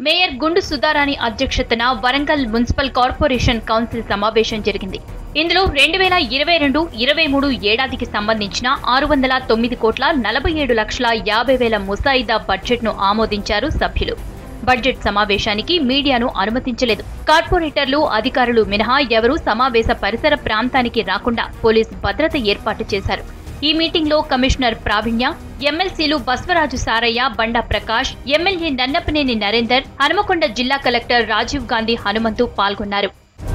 mayor గుండు సుధారాణి అధ్యక్షతన Warangal municipal corporation council సమావేశం జరిగింది ఇందులో రెండు వేల ఇరవై రెండు ఇరవై మూడు ఏడాదికి సంబంధించిన ఆరు వందల తొమ్మిది కోట్ల నలభై ఏడు లక్షల యాభై వేల ముసాయిదా బడ్జెట్ను ఆమోదించారు సభ్యులు బడ్జెట్ సమావేశానికి మీడియాను అనుమతించలేదు కార్పొరేటర్లు అధికారులు మినహా ఎవరూ సమావేశ పరిసర ప్రాంతానికి రాకుండా పోలీస్ భద్రత ఏర్పాటు చేశారు ఈ మీటింగ్ లో కమిషనర్ ప్రావీణ్య ఎమ్మెల్సీలు బస్వరాజు సారయ్య బండా ప్రకాష్ ఎమ్మెల్యే నన్నపనేని నరేందర్ హనుమకొండ జిల్లా కలెక్టర్ రాజీవ్ గాంధీ హనుమంతు పాల్గొన్నారు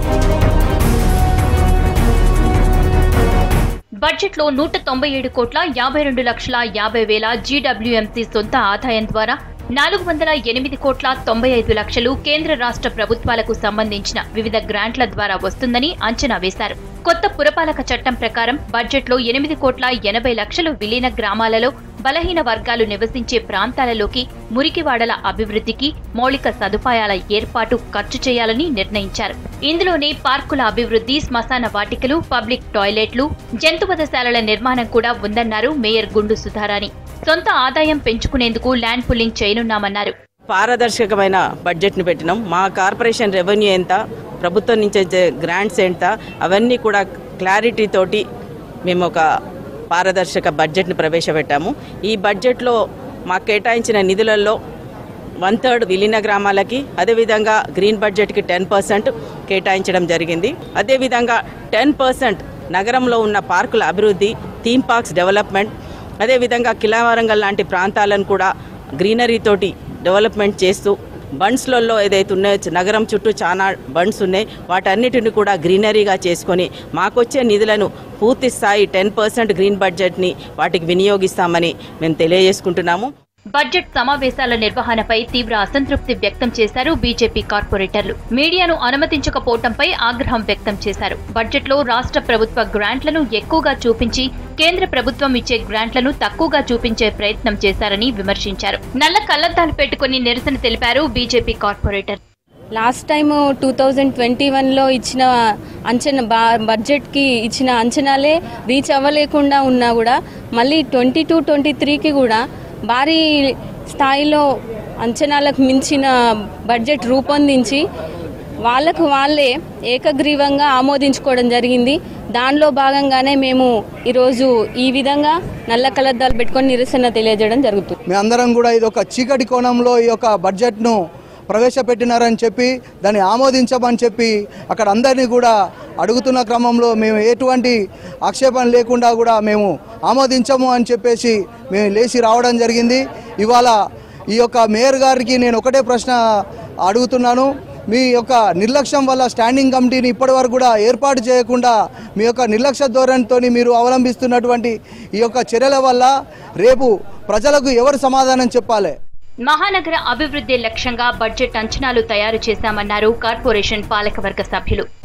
బడ్జెట్లో నూట తొంభై ఏడు కోట్ల యాభై రెండు లక్షల యాభై వేల జీడబ్ల్యూఎంసీ సొంత ఆదాయం ద్వారా నాలుగు వందల ఎనిమిది కోట్ల తొంభై ఐదు లక్షలు కేంద్ర రాష్ట్ర ప్రభుత్వాలకు సంబంధించిన వివిధ గ్రాంట్ల ద్వారా వస్తుందని అంచనా వేశారు కొత్త పురపాలక చట్టం ప్రకారం బడ్జెట్లో ఎనిమిది కోట్ల ఎనభై లక్షలు విలీన గ్రామాలలో బలహీన వర్గాలు నివసించే ప్రాంతాలలోకి మురికివాడల అభివృద్ధికి మౌలిక సదుపాయాల ఏర్పాటు ఖర్చు చేయాలని నిర్ణయించారు ఇందులోనే పార్కుల అభివృద్ధి శ్మశాన వాటికలు పబ్లిక్ టాయిలెట్లు జంతువధశాలల నిర్మాణం కూడా ఉందన్నారు మేయర్ గుండు సుధారాణి సొంత ఆదాయం పెంచుకునేందుకు ల్యాండ్ పుల్లింగ్ చేయనున్నామన్నారు పారదర్శకమైన బడ్జెట్ని పెట్టినాం మా కార్పొరేషన్ రెవెన్యూ ఎంత ప్రభుత్వం నుంచి వచ్చే గ్రాంట్స్ ఎంత అవన్నీ కూడా క్లారిటీ తోటి మేము ఒక పారదర్శక బడ్జెట్ని ప్రవేశపెట్టాము ఈ బడ్జెట్లో మాకు కేటాయించిన నిధులలో వన్ థర్డ్ విలీన గ్రామాలకి అదేవిధంగా గ్రీన్ బడ్జెట్కి టెన్ పర్సెంట్ కేటాయించడం జరిగింది అదేవిధంగా టెన్ పర్సెంట్ నగరంలో ఉన్న పార్కుల అభివృద్ధి థీమ్ పార్క్స్ డెవలప్మెంట్ అదేవిధంగా కిలావరంగల్ లాంటి ప్రాంతాలను కూడా గ్రీనరీ తోటి డెవలప్మెంట్ చేస్తూ బండ్స్లలో ఏదైతే ఉన్నాయో నగరం చుట్టూ చాలా బండ్స్ ఉన్నాయి వాటన్నిటిని కూడా గ్రీనరీగా చేసుకొని మాకొచ్చే నిధులను పూర్తి స్థాయి టెన్ పర్సెంట్ గ్రీన్ బడ్జెట్ని వాటికి వినియోగిస్తామని మేము తెలియజేసుకుంటున్నాము బడ్జెట్ సమావేశాల నిర్వహణపై తీవ్ర అసంతృప్తి వ్యక్తం చేశారు బీజేపీ కార్పొరేటర్లు మీడియాను అనుమతించకపోవడంపై ఆగ్రహం వ్యక్తం చేశారు బడ్జెట్లో రాష్ట్ర ప్రభుత్వ గ్రాంట్లను ఎక్కువగా చూపించి కేంద్ర ప్రభుత్వం ఇచ్చే గ్రాంట్లను తక్కువగా చూపించే ప్రయత్నం చేశారని విమర్శించారు నల్ల కళ్లద్దాలు పెట్టుకుని నిరసన తెలిపారు BJP corporator last time two thousand twenty వన్లో ఇచ్చిన అంచనా బా బడ్జెట్కి ఇచ్చిన అంచనాలే రీచ్ అవ్వలేకుండా ఉన్నా కూడా మళ్ళీ ట్వంటీ టూ ట్వంటీ త్రీకి కూడా భారీ స్థాయిలో అంచనాలకు మించిన బడ్జెట్ రూపొందించి వాళ్ళకు వాళ్ళే ఏకగ్రీవంగా ఆమోదించుకోవడం జరిగింది దానిలో భాగంగానే మేము ఈరోజు ఈ విధంగా నల్ల కలద్దాలు పెట్టుకొని నిరసన తెలియజేయడం జరుగుతుంది మేమందరం కూడా ఇది ఒక చీకటి కోణంలో ఈ యొక్క బడ్జెట్ను ప్రవేశపెట్టినారని చెప్పి దాన్ని ఆమోదించమని చెప్పి అక్కడ అందరినీ కూడా అడుగుతున్న క్రమంలో మేము ఎటువంటి ఆక్షేపణ లేకుండా కూడా మేము ఆమోదించము అని చెప్పేసి మేము లేచి రావడం జరిగింది ఇవాళ ఈ యొక్క మేయర్ గారికి నేను ఒకటే ప్రశ్న అడుగుతున్నాను మీ యొక్క నిర్లక్ష్యం వల్ల స్టాండింగ్ కమిటీని ఇప్పటివరకు కూడా ఏర్పాటు చేయకుండా మీ యొక్క నిర్లక్ష్య ధోరణితో మీరు అవలంబిస్తున్నటువంటి ఈ యొక్క చర్యల వల్ల రేపు ప్రజలకు ఎవరు సమాధానం చెప్పాలి మహానగర అభివృద్ధి లక్ష్యంగా బడ్జెట్ అంచనాలు తయారు చేశామన్నారు కార్పొరేషన్ పాలకవర్గ సభ్యులు